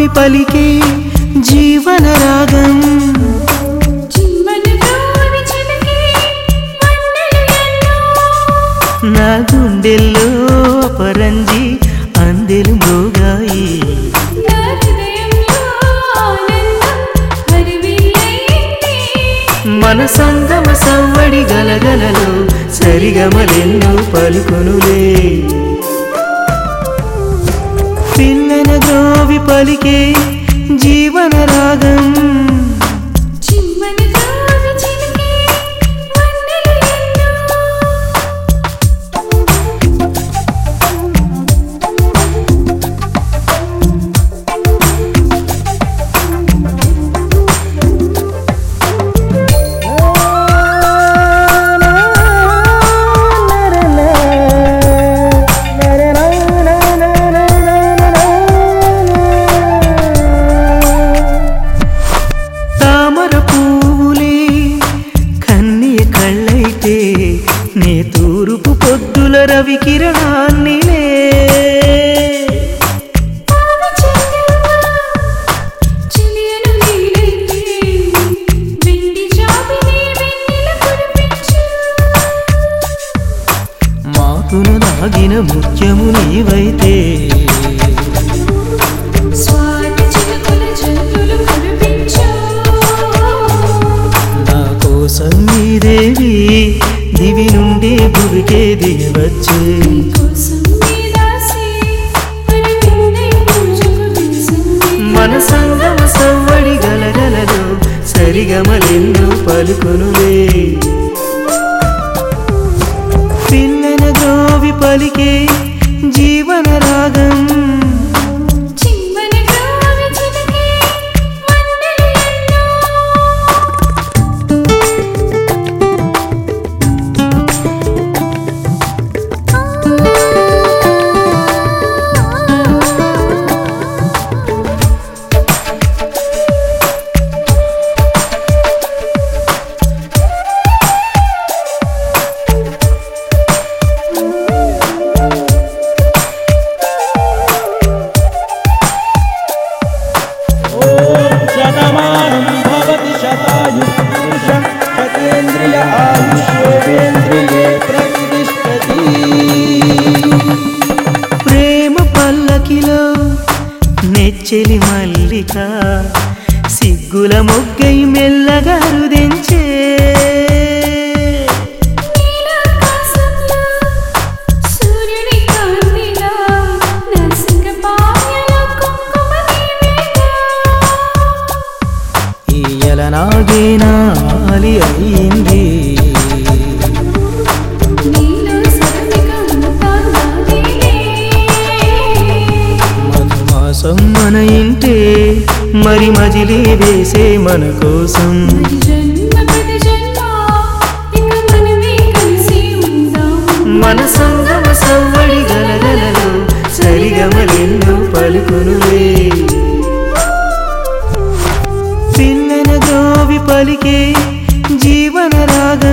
గ్రోవి పలికే జీవన రాగం చిమ్మని గోవి చిలకే వన్నెలు ఎన్నో నా గుండెల్లో పరంజి అందెలు మృగాయి నా హృదయంలో ఆనందం హరివిల్లయింది మన సంగమ సవ్వడి గలగలలో సరిగమలెన్నో పలుకునులే పిల్లన గ్రోవి పలికే జీవన రాగం చిమ్మని గోవి చిలకే వన్నెలు ఎన్నో తామర పువ్వులే కన్నీ కళ్ళైతే నే తూరుపు పొద్దుల రవి కిరణాన్నిలే పావి చెంగవ్వ చిలియను నీలైతే వెండి జాబిని వెన్నెల కురిపించు మాతును దాగిన ముత్యము నీవైతే స్వాతి చిలుకల జల్లులు కురిపించు నా కోసం ఈ దేవి దివి నుండి భువికే దిగవచ్చే కోసం నీ దాసి మరి విన్నై పూజకు విరిసింది మన సంగమ సవ్వడి గలగలలో సరిగమలెన్నో పలుకునులే పిల్లన గ్రోవి పలికే జీవన రాగం చిమ్మని గోవి చిలకే వన్నెలు ఎన్నో शतमानं भवति शतायु पुरुषं शतेन्द्रिय आयुष्योवेन्द्रिये प्रतिष्ठति ప్రేమ పల్లకిలో నెచ్చెలి మల్లిక సిగ్గుల మొగ్గై మెల్లగా రుదించే నీలాకాశంలో సూర్యుని కాంతిలో నరసింహపాయలో కుంకుమ నీవేగా ఈయల నాగేనాలి అయింది నీలో సరళిగా అంతా నాదేలే మధుమాసం మన ఇంటే మరి మజిలీ వేసే మన కోసం మరి జన్మ ప్రతి జన్మ ఇక మనమే కలిసి ఉందాం మన సంగమ సవ్వడి గలగలలో సరిగమలెన్నో పలుకునులే పిల్లన గ్రోవి పలికే జీవన రాగం